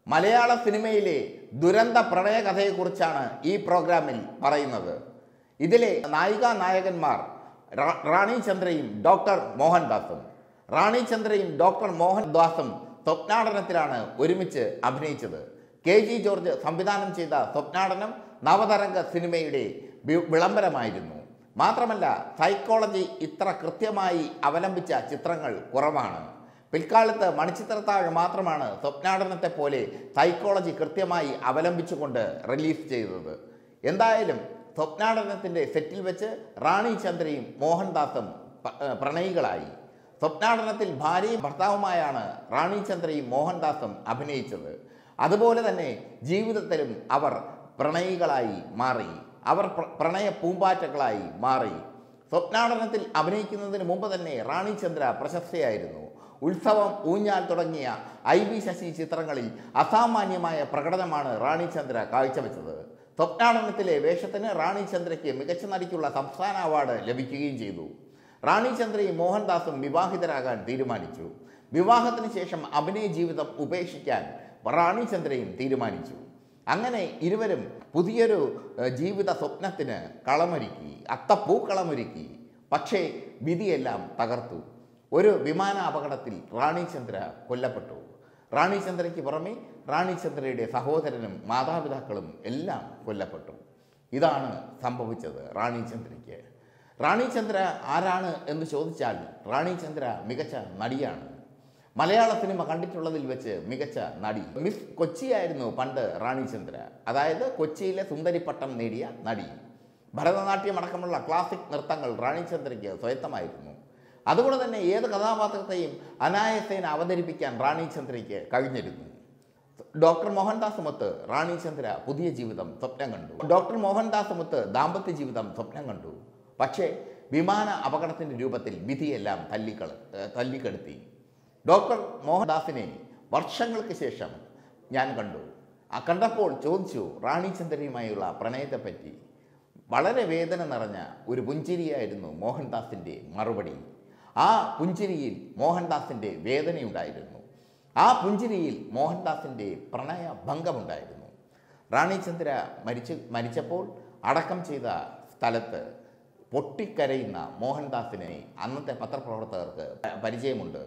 മലയാള സിനിമയിലെ ദുരന്ത പ്രണയകഥയെക്കുറിച്ചാണ് ഈ പ്രോഗ്രാമിൽ പറയുന്നത് ഇതിലെ നായിക നായകന്മാർ റാ- റാണി ചന്ദ്രയും ഡോക്ടർ മോഹൻദാസും റാണി ചന്ദ്രയും ഡോക്ടർ മോഹൻദാസും സ്വപ്നാടനത്തിലാണ് ഒരുമിച്ച് അഭിനയിച്ചത് കെ ജി ജോർജ് സംവിധാനം ചെയ്ത സ്വപ്നാടനം നവതരംഗ സിനിമയുടെ വി- വിളംബരമായിരുന്നു മാത്രമല്ല സൈക്കോളജി ഇത്ര കൃത്യമായി അവലംബിച്ച ചിത്രങ്ങൾ കുറവാണ് പിൽക്കാലത്ത് മണിച്ചിത്രത്താഴ് മാത്രമാണ് സ്വപ്നാടനത്തെ പോലെ സൈക്കോളജി കൃത്യമായി അവലംബിച്ചുകൊണ്ട് റിലീസ് ചെയ്തത് എന്തായാലും സ്വപ്നാടനത്തിൻ്റെ സെറ്റിൽ വെച്ച് റാണി ചന്ദ്രയും മോഹൻദാസും പ- ഏഹ് പ്രണയികളായി സ്വപ്നാടനത്തിൽ ഭാര്യയും ഭർത്താവുമായാണ് റാണി ചന്ദ്രയും മോഹൻദാസും അഭിനയിച്ചത് അതുപോലെ തന്നെ ജീവിതത്തിലും അവർ പ്രണയികളായി മാറി അവർ പ്ര- പ്രണയ പൂമ്പാറ്റകളായി മാറി സ്വപ്നാടനത്തിൽ അഭിനയിക്കുന്നതിന് മുമ്പ് തന്നെ റാണി ചന്ദ്ര പ്രശസ്തയായിരുന്നു ഉത്സവം ഊഞ്ഞാൽ തുടങ്ങിയ ഐ വി ശശി ചിത്രങ്ങളിൽ അസാമാന്യമായ പ്രകടനമാണ് റാണി ചന്ദ്ര കാഴ്ചവെച്ചത് സ്വപ്നാടനത്തിലെ വേഷത്തിന് റാണി ചന്ദ്രയ്ക്ക് മികച്ച നടിക്കുള്ള സംസ്ഥാന അവാർഡ് ലഭിക്കുകയും ചെയ്തു റാണി ചന്ദ്രയും മോഹൻദാസും വിവാഹിതരാകാൻ തീരുമാനിച്ചു വിവാഹത്തിന് ശേഷം അഭിനയ ജീവിതം ഉപേക്ഷിക്കാൻ റാണി ചന്ദ്രയും തീരുമാനിച്ചു അങ്ങനെ ഇരുവരും പുതിയൊരു ഏഹ്, ജീവിത സ്വപ്നത്തിന് കളമൊരുക്കി അത്തപ്പൂക്കളമൊരുക്കി പക്ഷേ വിധിയെല്ലാം തകർത്തു ഒരു വിമാന അപകടത്തിൽ റാണി ചന്ദ്ര കൊല്ലപ്പെട്ടു റാണി ചന്ദ്രയ്ക്ക് പുറമെ റാണി ചന്ദ്രയുടെ സഹോദരനും മാതാപിതാക്കളും എല്ലാം കൊല്ലപ്പെട്ടു ഇതാണ് സംഭവിച്ചത് റാണി ചന്ദ്രയ്ക്ക് റാണി ചന്ദ്ര ആരാണ് എന്ന് ചോദിച്ചാൽ റാണി ചന്ദ്ര മികച്ച നടിയാണ് മലയാള സിനിമ കണ്ടിട്ടുള്ളതിൽ വെച്ച് മികച്ച നടി മിസ് കൊച്ചിയായിരുന്നു പണ്ട് റാണി ചന്ദ്ര അതായത് കൊച്ചിയിലെ സുന്ദരിപ്പട്ടം നേടിയ നടി ഭരതനാട്യം അടക്കമുള്ള ക്ലാസിക് നൃത്തങ്ങൾ റാണി ചന്ദ്രയ്ക്ക് സ്വയത്തമായിരുന്നു അതുകൊണ്ട് തന്നെ ഏത് കഥാപാത്രത്തെയും അനായസേന അവതരിപ്പിക്കാൻ റാണി ചന്ദ്രയ്ക്ക് കഴിഞ്ഞിരുന്നു ഡോക്ടർ മോഹൻദാസുമൊത്ത് റാണി ചന്ദ്ര പുതിയ ജീവിതം സ്വപ്നം കണ്ടു ഡോക്ടർ മോഹൻദാസുമൊത്ത് ദാമ്പത്യ ജീവിതം സ്വപ്നം കണ്ടു പക്ഷേ വിമാന അപകടത്തിൻ്റെ രൂപത്തിൽ വിധിയെല്ലാം തല്ലിക്കള ഏഹ് തല്ലിക്കെടുത്തി ഡോക്ടർ മോഹൻദാസിനെ വർഷങ്ങൾക്ക് ശേഷം ഞാൻ കണ്ടു ആ കണ്ടപ്പോൾ ചോദിച്ചു റാണി ചന്ദ്രയുമായുള്ള പ്രണയത്തെപ്പറ്റി വളരെ വേദന നിറഞ്ഞ ഒരു പുഞ്ചിരിയായിരുന്നു മോഹൻദാസിൻ്റെ മറുപടി ആ പുഞ്ചിരിയിൽ മോഹൻദാസിൻ്റെ വേദനയുണ്ടായിരുന്നു ആ പുഞ്ചിരിയിൽ മോഹൻദാസിൻ്റെ പ്രണയ ഭംഗമുണ്ടായിരുന്നു റാണി ചന്ദ്ര മരിച്ചു മരിച്ചപ്പോൾ അടക്കം ചെയ്ത സ്ഥലത്ത് പൊട്ടിക്കരയുന്ന മോഹൻദാസിനെ അന്നത്തെ പത്രപ്രവർത്തകർക്ക് പ- പരിചയമുണ്ട്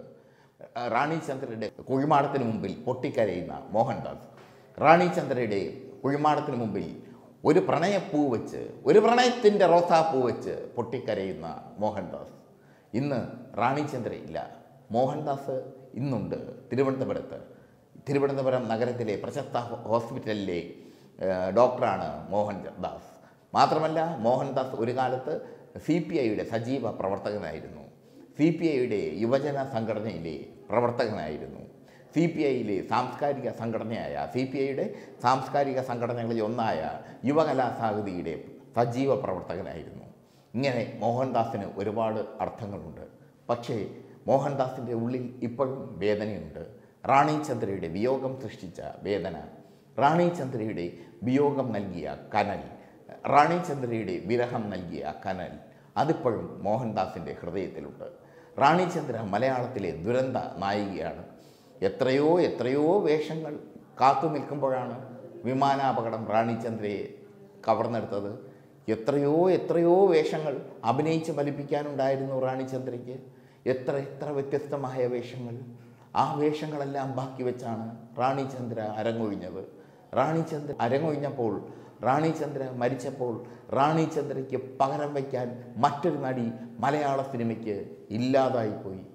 റാണി ചന്ദ്രയുടെ കുഴിമാടത്തിന് മുമ്പിൽ പൊട്ടിക്കരയുന്ന മോഹൻദാസ് റാണി ചന്ദ്രയുടെ കുഴിമാടത്തിന് മുമ്പിൽ ഒരു പ്രണയപ്പൂ വെച്ച് ഒരു പ്രണയത്തിൻ്റെ റോസാപ്പൂ വെച്ച് പൊട്ടിക്കരയുന്ന മോഹൻദാസ് ഇന്ന് റാണി ചന്ദ്ര ഇല്ല മോഹൻദാസ് ഇന്നുണ്ട് തിരുവനന്തപുരത്ത് തിരുവനന്തപുരം നഗരത്തിലെ പ്രശസ്ത ഹോ- ഹോസ്പിറ്റലിലെ ഏഹ്, ഡോക്ടറാണ് മോഹൻദാസ് മാത്രമല്ല മോഹൻദാസ് ഒരു കാലത്ത് സി പി ഐയുടെ സജീവ പ്രവർത്തകനായിരുന്നു സി പി ഐയുടെ യുവജന സംഘടനയിലെ പ്രവർത്തകനായിരുന്നു സി പി ഐയിലെ സാംസ്കാരിക സംഘടനയായ സി പി ഐയുടെ സാംസ്കാരിക സംഘടനകളിൽ ഒന്നായ യുവകലാ സാഹിതിയുടെ സജീവ പ്രവർത്തകനായിരുന്നു ഇങ്ങനെ മോഹൻദാസിന് ഒരുപാട് അർത്ഥങ്ങളുണ്ട് പക്ഷേ മോഹൻദാസിൻ്റെ ഉള്ളിൽ ഇപ്പോഴും വേദനയുണ്ട് റാണി ചന്ദ്രയുടെ വിയോഗം സൃഷ്ടിച്ച വേദന റാണി ചന്ദ്രയുടെ വിയോഗം നൽകിയ കനൽ റാണി ചന്ദ്രയുടെ വിരഹം നൽകിയ കനൽ അതിപ്പോഴും മോഹൻദാസിൻ്റെ ഹൃദയത്തിലുണ്ട് റാണി ചന്ദ്ര മലയാളത്തിലെ ദുരന്ത നായികയാണ് എത്രയോ എത്രയോ വേഷങ്ങൾ കാത്തു നിൽക്കുമ്പോഴാണ് വിമാനാപകടം റാണി ചന്ദ്രയെ കവർന്നെടുത്തത് എത്രയോ എത്രയോ വേഷങ്ങൾ അഭിനയിച്ച് ഫലിപ്പിക്കാനുണ്ടായിരുന്നു റാണി ചന്ദ്രയ്ക്ക് എത്ര എത്ര വ്യത്യസ്തമായ വേഷങ്ങൾ ആ വേഷങ്ങളെല്ലാം ബാക്കി വെച്ചാണ് റാണി ചന്ദ്ര അരങ്ങൊഴിഞ്ഞത് റാണി ചന്ദ്ര അരങ്ങൊഴിഞ്ഞപ്പോൾ റാണി ചന്ദ്ര മരിച്ചപ്പോൾ റാണി ചന്ദ്രയ്ക്ക് പകരം വയ്ക്കാൻ മറ്റൊരു നടി മലയാള സിനിമയ്ക്ക് ഇല്ലാതായിപ്പോയി